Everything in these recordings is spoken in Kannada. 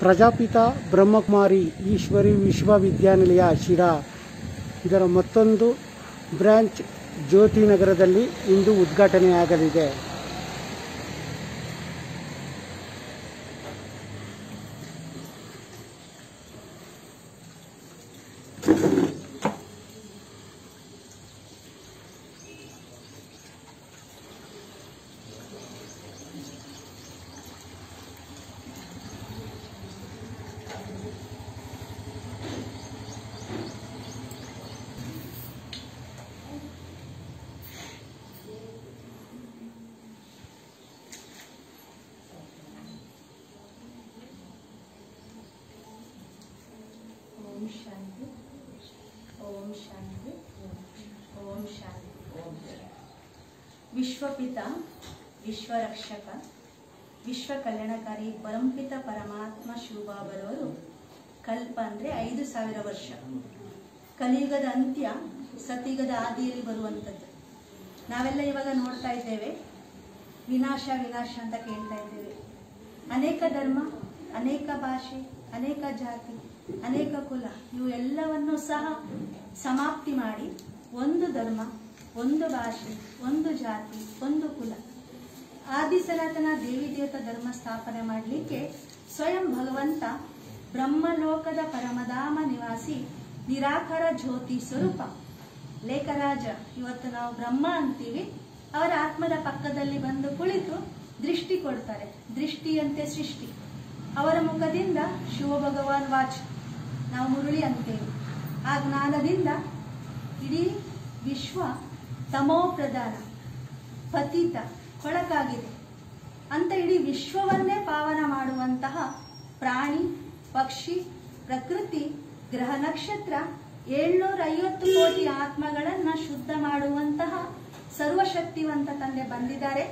ಪ್ರಜಾಪಿತ ಬ್ರಹ್ಮಕುಮಾರಿ ಈಶ್ವರಿ ವಿಶ್ವವಿದ್ಯಾನಿಲಯ ಶಿರಾ ಇದರ ಮತ್ತೊಂದು ಬ್ರಾಂಚ್ ಜ್ಯೋತಿನಗರದಲ್ಲಿ ಇಂದು ಉದ್ಘಾಟನೆಯಾಗಲಿದೆ ಓಂ ಶಾಂತಿ ಓಂ ಶಾಂತಿ ಓಂ ಶಾಂತಿ ಓಂ ಶಾಂತಿ ವಿಶ್ವಪಿತ ವಿಶ್ವರಕ್ಷಕ ವಿಶ್ವ ಕಲ್ಯಾಣಕಾರಿ ಪರಂಪಿತ ಪರಮಾತ್ಮ ಶಿವಬಾಬರವರು ಕಲ್ಪ ಅಂದ್ರೆ ಐದು ಸಾವಿರ ವರ್ಷ ಕಲಿಯುಗದ ಅಂತ್ಯ ಸತಿಯುಗದ ಆದಿಯಲ್ಲಿ ಬರುವಂಥದ್ದು ನಾವೆಲ್ಲ ಇವಾಗ ನೋಡ್ತಾ ಇದ್ದೇವೆ ವಿನಾಶ ವಿನಾಶ ಅಂತ ಕೇಳ್ತಾ ಇದ್ದೇವೆ ಅನೇಕ ಧರ್ಮ ಅನೇಕ ಭಾಷೆ ಅನೇಕ ಜಾತಿ ಅನೇಕ ಕುಲ ಇವು ಎಲ್ಲವನ್ನು ಸಹ ಸಮಾಪ್ತಿ ಮಾಡಿ ಒಂದು ಧರ್ಮ ಒಂದು ಭಾಷೆ ಒಂದು ಜಾತಿ ಒಂದು ಕುಲ ಆದಿ ಸನಾತನ ದೇವಿ ದೇವತಾ ಧರ್ಮ ಸ್ಥಾಪನೆ ಮಾಡಲಿಕ್ಕೆ ಸ್ವಯಂ ಭಗವಂತ ಬ್ರಹ್ಮಲೋಕದ ಪರಮಧಾಮ ನಿವಾಸಿ ನಿರಾಕಾರ ಜ್ಯೋತಿ ಸ್ವರೂಪ ಲೇಖರಾಜ ಇವತ್ತು ನಾವು ಬ್ರಹ್ಮ ಅಂತೀವಿ ಅವರ ಆತ್ಮದ ಪಕ್ಕದಲ್ಲಿ ಬಂದು ಕುಳಿತು ದೃಷ್ಟಿ ಕೊಡ್ತಾರೆ ದೃಷ್ಟಿಯಂತೆ ಸೃಷ್ಟಿ ಅವರ ಮುಖದಿಂದ ಶಿವ ಭಗವಾನ್ ವಾಚ್ ನಾವು ಮುರುಳಿ ಅಂತೇವೆ ಆ ಜ್ಞಾನದಿಂದ ಇಡೀ ವಿಶ್ವ ತಮೋ ಪ್ರಧಾನ ಪತಿತ ಕೊಳಕಾಗಿದೆ ಅಂತ ಇಡೀ ವಿಶ್ವವನ್ನೇ ಪಾವನ ಮಾಡುವಂತಹ ಪ್ರಾಣಿ ಪಕ್ಷಿ ಪ್ರಕೃತಿ ಗ್ರಹ ನಕ್ಷತ್ರ ಏಳ್ನೂರ ಐವತ್ತು ಕೋಟಿ ಆತ್ಮಗಳನ್ನ ಶುದ್ಧ ಮಾಡುವಂತಹ ಸರ್ವಶಕ್ತಿವಂತ ತಂದೆ ಬಂದಿದ್ದಾರೆ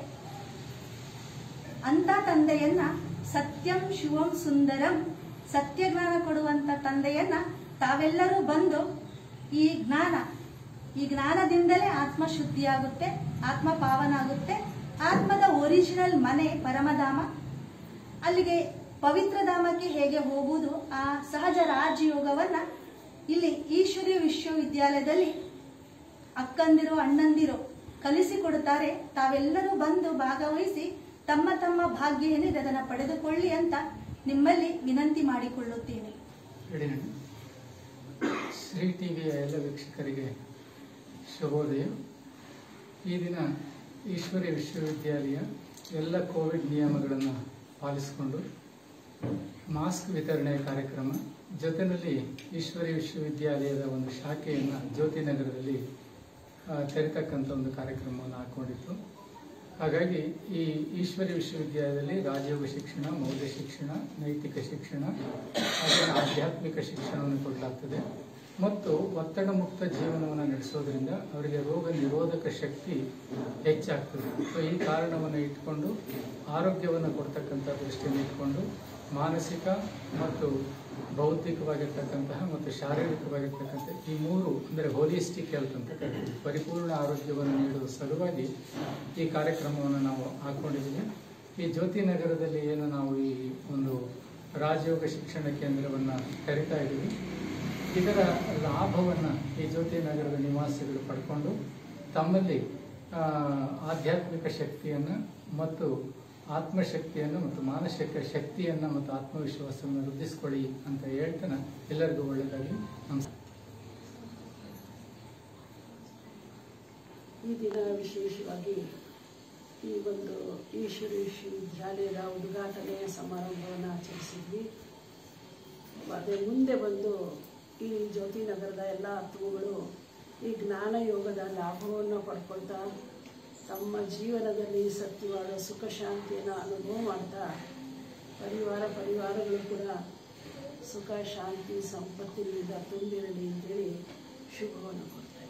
ಅಂತ ತಂದೆಯನ್ನ ಸತ್ಯಂ ಶಿವಂ ಸುಂದರಂ ಸತ್ಯ ಜ್ಞಾನ ಕೊಡುವಂತ ತಂದೆಯನ್ನ ತಾವೆಲ್ಲರೂ ಬಂದು ಈ ಜ್ಞಾನ ಈ ಜ್ಞಾನದಿಂದಲೇ ಆತ್ಮ ಶುದ್ಧಿಯಾಗುತ್ತೆ ಆತ್ಮ ಪಾವನ ಆಗುತ್ತೆ ಆತ್ಮದ ಒರಿಜಿನಲ್ ಮನೆ ಪರಮಧಾಮ ಅಲ್ಲಿಗೆ ಪವಿತ್ರ ಧಾಮಕ್ಕೆ ಹೇಗೆ ಹೋಗುವುದು ಆ ಸಹಜ ರಾಜಯೋಗವನ್ನ ಇಲ್ಲಿ ಈಶ್ವರಿ ವಿಶ್ವವಿದ್ಯಾಲಯದಲ್ಲಿ ಅಕ್ಕಂದಿರು ಅಣ್ಣಂದಿರು ಕಲಿಸಿಕೊಡುತ್ತಾರೆ ತಾವೆಲ್ಲರೂ ಬಂದು ಭಾಗವಹಿಸಿ ತಮ್ಮ ತಮ್ಮ ಭಾಗ್ಯ ಏನಿದೆ ಅದನ್ನು ಪಡೆದುಕೊಳ್ಳಿ ಅಂತ ನಿಮ್ಮಲ್ಲಿ ವಿನಂತಿ ಮಾಡಿಕೊಳ್ಳುತ್ತೇನೆ ಹೇಳಿ ನೋಡಿ. ಶ್ರೀ ಟಿವಿಯ ಎಲ್ಲ ವೀಕ್ಷಕರಿಗೆ ಶುಭೋದಯ ಈ ದಿನ ಈಶ್ವರಿ ವಿಶ್ವವಿದ್ಯಾಲಯ ಎಲ್ಲ ಕೋವಿಡ್ ನಿಯಮಗಳನ್ನು ಪಾಲಿಸಿಕೊಂಡು ಮಾಸ್ಕ್ ವಿತರಣೆಯ ಕಾರ್ಯಕ್ರಮ ಜೊತೆಯಲ್ಲಿ ಈಶ್ವರಿ ವಿಶ್ವವಿದ್ಯಾಲಯದ ಒಂದು ಶಾಖೆಯನ್ನು ಜ್ಯೋತಿನಗರದಲ್ಲಿ ಆ, ತೆರೆತಕ್ಕಂಥ ಒಂದು ಕಾರ್ಯಕ್ರಮವನ್ನು ಹಾಕೊಂಡಿತ್ತು ಹಾಗಾಗಿ ಈ ಈಶ್ವರಿ ವಿಶ್ವವಿದ್ಯಾಲಯದಲ್ಲಿ ರಾಜಯೋಗ ಶಿಕ್ಷಣ ಮೌಲ್ಯ ಶಿಕ್ಷಣ ನೈತಿಕ ಶಿಕ್ಷಣ ಹಾಗೆ ಆಧ್ಯಾತ್ಮಿಕ ಶಿಕ್ಷಣವನ್ನು ಕೊಡಲಾಗ್ತದೆ ಮತ್ತು ಒತ್ತಡ ಮುಕ್ತ ಜೀವನವನ್ನು ನಡೆಸೋದ್ರಿಂದ ಅವರಿಗೆ ರೋಗ ನಿರೋಧಕ ಶಕ್ತಿ ಹೆಚ್ಚಾಗ್ತದೆ ಸೊ ಈ ಕಾರಣವನ್ನು ಇಟ್ಕೊಂಡು ಆರೋಗ್ಯವನ್ನು ಕೊಡ್ತಕ್ಕಂಥ ದೃಷ್ಟಿಯನ್ನು ಇಟ್ಕೊಂಡು ಮಾನಸಿಕ ಮತ್ತು ಬೌದ್ಧಿಕವಾಗಿರ್ತಕ್ಕಂತಹ ಮತ್ತು ಶಾರೀರಿಕವಾಗಿರ್ತಕ್ಕಂಥ ಈ ಮೂರು ಅಂದರೆ ಹೋಲಿಸ್ಟಿಕ್ ಹೆಲ್ತ್ ಅಂತ ಕರೀತೀವಿ ಪರಿಪೂರ್ಣ ಆರೋಗ್ಯವನ್ನು ನೀಡುವ ಸಲುವಾಗಿ ಈ ಕಾರ್ಯಕ್ರಮವನ್ನು ನಾವು ಹಾಕೊಂಡಿದ್ದೀವಿ ಈ ಜ್ಯೋತಿ ನಗರದಲ್ಲಿ ಏನು ನಾವು ಈ ಒಂದು ರಾಜಯೋಗ ಶಿಕ್ಷಣ ಕೇಂದ್ರವನ್ನು ಕರಿತಾ ಇದ್ದೀವಿ ಇದರ ಲಾಭವನ್ನು ಈ ಜ್ಯೋತಿ ನಗರದ ನಿವಾಸಿಗಳು ಪಡ್ಕೊಂಡು ತಮ್ಮಲ್ಲಿ ಆ, ಆಧ್ಯಾತ್ಮಿಕ ಶಕ್ತಿಯನ್ನು ಮತ್ತು ಆತ್ಮಶಕ್ತಿಯನ್ನು ಮತ್ತು ಮಾನಸಿಕ ಶಕ್ತಿಯನ್ನು ಮತ್ತು ಆತ್ಮವಿಶ್ವಾಸವನ್ನು ವೃದ್ಧಿಸ್ಕೊಳ್ಳಿ ಅಂತ ಹೇಳ್ತಾನೆ ಎಲ್ಲರಿಗೂ ಒಳ್ಳೆಯದಾಗಲಿ ನಮಸ್ಕಾರ ಈ ದಿನ ವಿಶೇಷವಾಗಿ ಈ ಒಂದು ಈಶ್ವರ ವಿಶ್ವವಿದ್ಯಾಲಯದ ಉದ್ಘಾಟನೆಯ ಸಮಾರಂಭವನ್ನು ಆಚರಿಸಿದ್ವಿ ಅದೇ ಮುಂದೆ ಬಂದು ಈ ಜ್ಯೋತಿ ನಗರದ ಎಲ್ಲ ಆತ್ಮಗಳು ಈ ಜ್ಞಾನ ಯೋಗದ ಲಾಭವನ್ನು ಪಡ್ಕೊಳ್ತಾ ತಮ್ಮ ಜೀವನದಲ್ಲಿ ಸತ್ಯವಾದ ಸುಖ ಶಾಂತಿಯನ್ನು ಅನುಭವ ಮಾಡ್ತಾ ಪರಿವಾರ ಪರಿವಾರಗಳು ಕೂಡ ಸುಖ ಶಾಂತಿ ಸಂಪತ್ತಿನಿಂದ ತುಂಬಿರಲಿ ಅಂತೇಳಿ ಶುಭವನ್ನು ಕೊಡ್ತಾ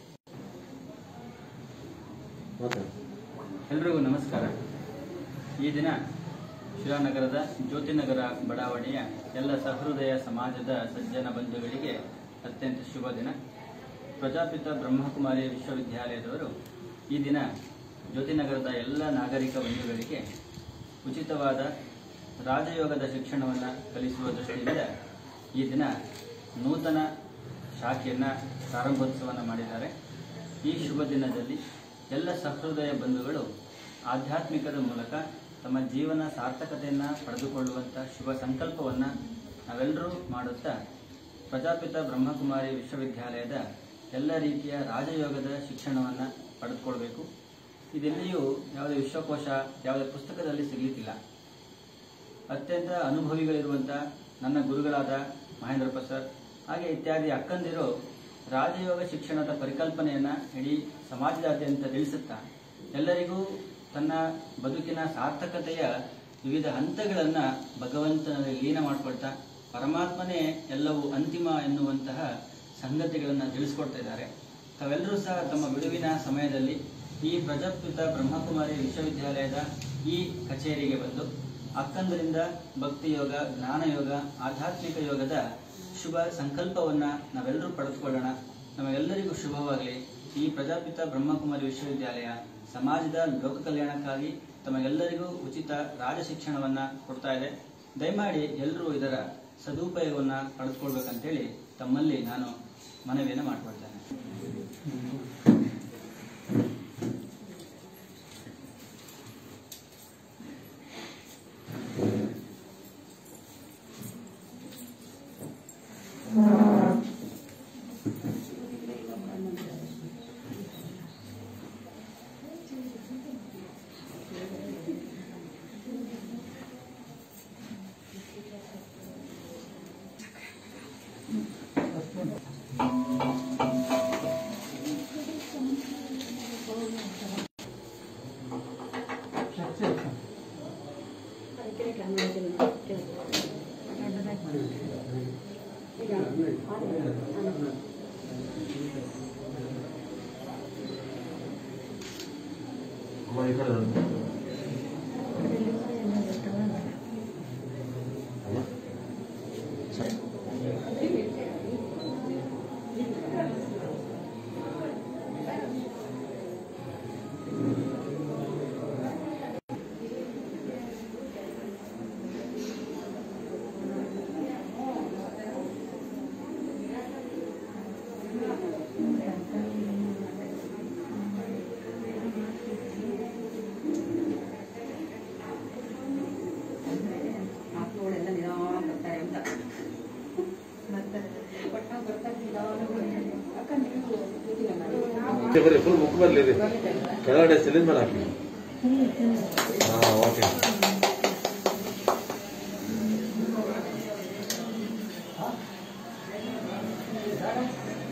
ಇದ್ದೀನಿ. ಎಲ್ರಿಗೂ ನಮಸ್ಕಾರ ಈ ದಿನ ಶಿಲಾನಗರದ ಜ್ಯೋತಿನಗರ ಬಡಾವಣೆಯ ಎಲ್ಲ ಸಹೃದಯ ಸಮಾಜದ ಸಜ್ಜನ ಬಂಧುಗಳಿಗೆ ಅತ್ಯಂತ ಶುಭ ದಿನ ಪ್ರಜಾಪಿತ ಬ್ರಹ್ಮಕುಮಾರಿ ವಿಶ್ವವಿದ್ಯಾಲಯದವರು ಈ ದಿನ ಜ್ಯೋತಿನಗರದ ಎಲ್ಲ ನಾಗರಿಕ ಬಂಧುಗಳಿಗೆ ಉಚಿತವಾದ ರಾಜಯೋಗದ ಶಿಕ್ಷಣವನ್ನು ಕಲಿಸುವ ದೃಷ್ಟಿಯಿಂದ ಈ ದಿನ ನೂತನ ಶಾಖೆಯನ್ನ ಪ್ರಾರಂಭೋತ್ಸವನ ಮಾಡಿದ್ದಾರೆ ಈ ಶುಭ ದಿನದಲ್ಲಿ ಎಲ್ಲ ಸಹೃದಯ ಬಂಧುಗಳು ಆಧ್ಯಾತ್ಮಿಕದ ಮೂಲಕ ತಮ್ಮ ಜೀವನ ಸಾರ್ಥಕತೆಯನ್ನು ಪಡೆದುಕೊಳ್ಳುವಂಥ ಶುಭ ಸಂಕಲ್ಪವನ್ನು ನಾವೆಲ್ಲರೂ ಮಾಡುತ್ತಾ ಪ್ರಜಾಪಿತ ಬ್ರಹ್ಮಕುಮಾರಿ ವಿಶ್ವವಿದ್ಯಾಲಯದ ಎಲ್ಲ ರೀತಿಯ ರಾಜಯೋಗದ ಶಿಕ್ಷಣವನ್ನು ಪಡೆದುಕೊಳ್ಬೇಕು ಇದೆಲ್ಲಿಯೂ ಯಾವುದೇ ವಿಶ್ವಕೋಶ ಯಾವುದೇ ಪುಸ್ತಕದಲ್ಲಿ ಸಿಗಲಿಕ್ಕಿಲ್ಲ ಅತ್ಯಂತ ಅನುಭವಿಗಳಿರುವಂಥ ನನ್ನ ಗುರುಗಳಾದ ಮಹೇಂದ್ರ ಪ್ರಸಾದ್ ಹಾಗೆ ಇತ್ಯಾದಿ ಅಕ್ಕಂದಿರು ರಾಜಯೋಗ ಶಿಕ್ಷಣದ ಪರಿಕಲ್ಪನೆಯನ್ನ ಇಡೀ ಸಮಾಜದಾದ್ಯಂತ ತಿಳಿಸುತ್ತಾ ಎಲ್ಲರಿಗೂ ತನ್ನ ಬದುಕಿನ ಸಾರ್ಥಕತೆಯ ವಿವಿಧ ಹಂತಗಳನ್ನ ಭಗವಂತನಲ್ಲಿ ಲೀನ ಮಾಡಿಕೊಳ್ತಾ ಪರಮಾತ್ಮನೇ ಎಲ್ಲವೂ ಅಂತಿಮ ಎನ್ನುವಂತಹ ಸಂಗತಿಗಳನ್ನು ತಿಳಿಸ್ಕೊಡ್ತಾ ಇದ್ದಾರೆ ತಾವೆಲ್ಲರೂ ಸಹ ತಮ್ಮ ಬಿಡುವಿನ ಸಮಯದಲ್ಲಿ ಈ ಪ್ರಜಾಪಿತ ಬ್ರಹ್ಮಕುಮಾರಿ ವಿಶ್ವವಿದ್ಯಾಲಯದ ಈ ಕಚೇರಿಗೆ ಬಂದು ಅಕ್ಕಂದರಿಂದ ಭಕ್ತಿ ಯೋಗ ಜ್ಞಾನ ಯೋಗ ಆಧ್ಯಾತ್ಮಿಕ ಯೋಗದ ಶುಭ ಸಂಕಲ್ಪವನ್ನ ನಾವೆಲ್ಲರೂ ಪಡೆದುಕೊಳ್ಳೋಣ ನಮಗೆಲ್ಲರಿಗೂ ಶುಭವಾಗಲಿ ಈ ಪ್ರಜಾಪಿತ ಬ್ರಹ್ಮಕುಮಾರಿ ವಿಶ್ವವಿದ್ಯಾಲಯ ಸಮಾಜದ ಲೋಕ ಕಲ್ಯಾಣಕ್ಕಾಗಿ ತಮಗೆಲ್ಲರಿಗೂ ಉಚಿತ ರಾಜ ಶಿಕ್ಷಣವನ್ನ ಕೊಡ್ತಾ ಇದೆ ದಯಮಾಡಿ ಎಲ್ಲರೂ ಇದರ ಸದುಪಯೋಗವನ್ನ ಪಡೆದುಕೊಳ್ಬೇಕಂತೇಳಿ ತಮ್ಮಲ್ಲಿ ನಾನು ಮನವಿಯನ್ನು ಮಾಡಿಕೊಳ್ತೇನೆ ಅಮ್ಮ ಈ ಕಡೆ ನೋಡಿ. ಅಮ್ಮ ಸರಿ. ಮಕ್ಕಳೆಲ್ಲ ನಿಧಾನ ಬರ್ತಾರೆ ಅಂತ ಈಚೆ ಬರ್ರಿ ಫುಲ್ ಮುಖ ಬರ್ಲಿ ಕೆಳಗಡೆ ಸಿಲಿಂಡರ್ ಹಾಕಿ ಹಾ ಓಕೆ